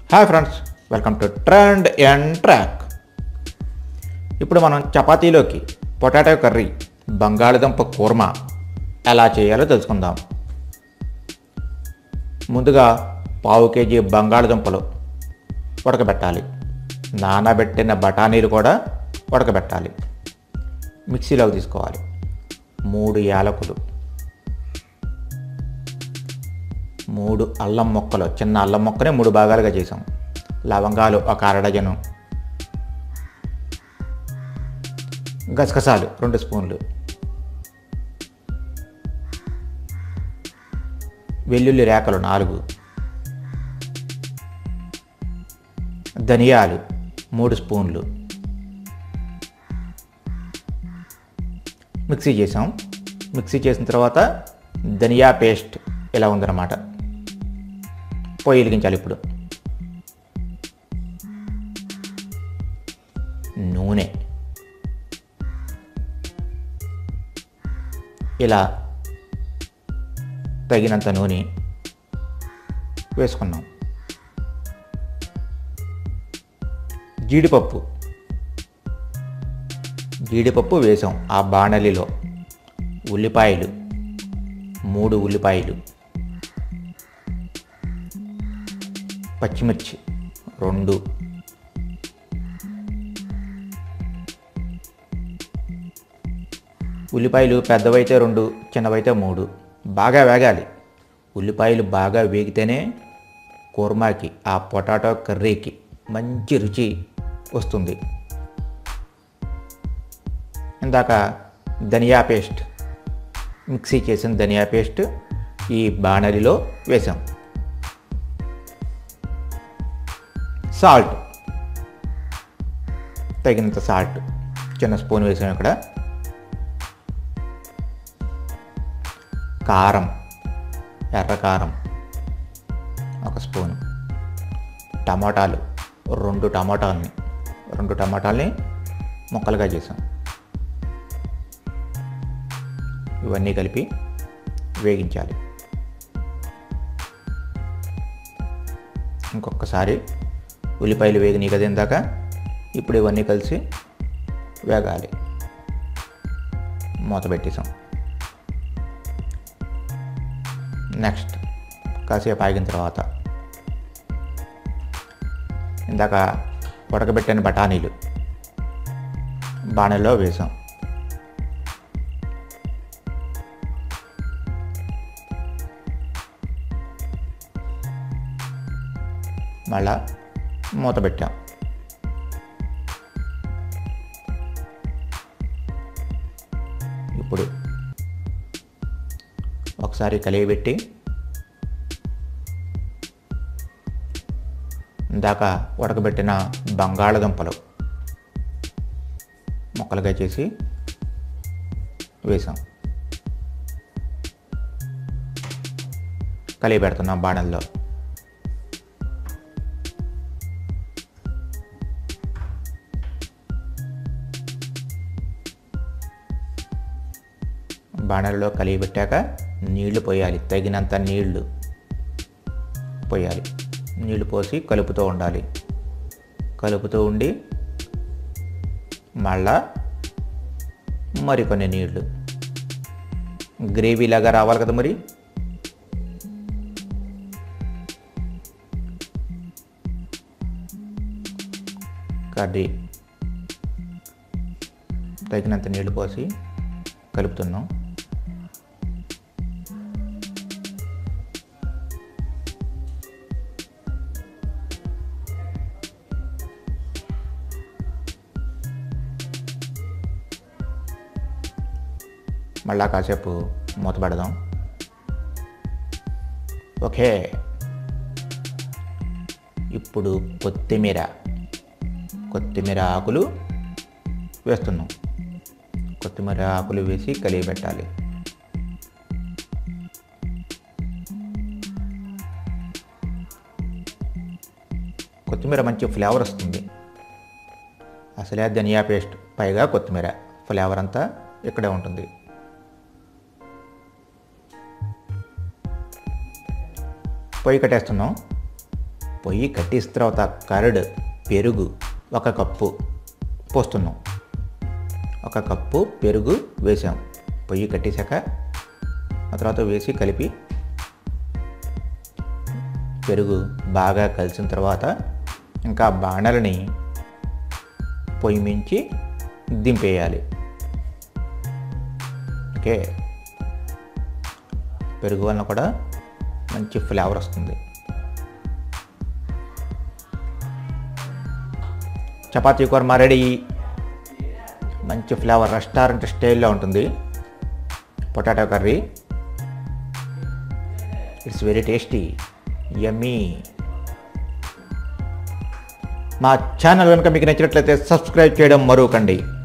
hi friends welcome to trend and track ఇప్పుడు మనం చపాతీలోకి పొటాటో కర్రీ బంగాళదుంప కూర్మా ఎలా చేయాలో తెలుసుకుందాం ముందుగా పావు కేజీ బంగాళదుంపలు ఉడకబెట్టాలి నానబెట్టిన బఠానీలు కూడా ఉడకబెట్టాలి మిక్సీలోకి తీసుకోవాలి మూడు యాలకులు మూడు అల్లం ముక్కలు చిన్న అల్లం ముక్కనే మూడు భాగాలుగా చేసాం లవంగాలు ఒక అర డజను గసగసాలు రెండు స్పూన్లు వెల్లుల్లి రేకలు నాలుగు ధనియాలు మూడు స్పూన్లు మిక్సీ చేసాం మిక్సీ చేసిన తర్వాత ధనియా పేస్ట్ ఇలా ఉందన్నమాట పొయ్యి వెలిగించాలి ఇప్పుడు నూనె ఇలా తగినంత నూనె వేసుకున్నాం జీడిపప్పు జీడిపప్పు వేసాం ఆ బాణలిలో ఉల్లిపాయలు మూడు ఉల్లిపాయలు పచ్చిమిర్చి రెండు ఉల్లిపాయలు పెద్దవైతే రెండు చిన్నవైతే మూడు బాగా వేగాలి ఉల్లిపాయలు బాగా వేగితేనే కూర్మాకి ఆ పొటాటో కర్రీకి మంచి రుచి వస్తుంది ఇందాక ధనియా పేస్ట్ మిక్సీ చేసిన ధనియా పేస్ట్ ఈ బాణలిలో వేసాం సాల్ట్ తగినంత సాల్ట్ చిన్న స్పూన్ వేసాం ఇక్కడ కారం ఎర్ర కారం ఒక స్పూన్ టమాటాలు రెండు టమాటాలని రెండు టమాటాలని ముక్కలుగా చేసాం ఇవన్నీ కలిపి వేగించాలి ఇంకొకసారి ఉల్లిపాయలు వేగినాయి కదా ఇందాక ఇప్పుడు ఇవన్నీ కలిసి వేగాలి మూత పెట్టేసాం నెక్స్ట్ కాసేపు ఆగిన తర్వాత ఇందాక ఉడకబెట్టిన బఠానీలు బాణల్లో వేసాం మళ్ళా మూత పెట్టాం ఇప్పుడు ఒకసారి కలియబెట్టి ఇందాక ఉడకబెట్టిన బంగాళదుంపలు ముక్కలుగా చేసి వేసాం కలిగి పెడుతున్నాం బాణల్లో బాణలలో కలిగి పెట్టాక నీళ్లు పోయాలి తగినంత నీళ్లు పోయాలి నీళ్లు పోసి కలుపుతూ ఉండాలి కలుపుతూ ఉండి మళ్ళా మరికొన్ని నీళ్లు గ్రేవీలాగా రావాలి కదా మరి కర్రీ తగినంత నీళ్లు పోసి కలుపుతున్నాం మళ్ళా కాసేపు మూత పెడదాం ఓకే ఇప్పుడు కొత్తిమీర కొత్తిమీర ఆకులు వేస్తున్నాం కొత్తిమీర ఆకులు వేసి కలిగి పెట్టాలి కొత్తిమీర మంచి ఫ్లేవర్ వస్తుంది అసలే ధనియా పేస్ట్ పైగా కొత్తిమీర ఫ్లేవర్ అంతా ఇక్కడే ఉంటుంది పొయ్యి కట్టేస్తున్నాం పొయ్యి కట్టేసిన తర్వాత కరడ్ పెరుగు ఒక కప్పు పోస్తున్నాం ఒక కప్పు పెరుగు వేసాం పొయ్యి కట్టేశాక ఆ తర్వాత వేసి కలిపి పెరుగు బాగా కలిసిన తర్వాత ఇంకా బాణలని పొయ్యి మించి దింపేయాలి ఓకే పెరుగు వలన కూడా మంచి ఫ్లేవర్ వస్తుంది చపాతీ కూర్మా రెడీ మంచి ఫ్లేవర్ రెస్టారెంట్ స్టైల్లో ఉంటుంది potato curry it's very tasty yummy మా ఛానల్ కనుక మీకు నచ్చినట్లయితే సబ్స్క్రైబ్ చేయడం మరొకండి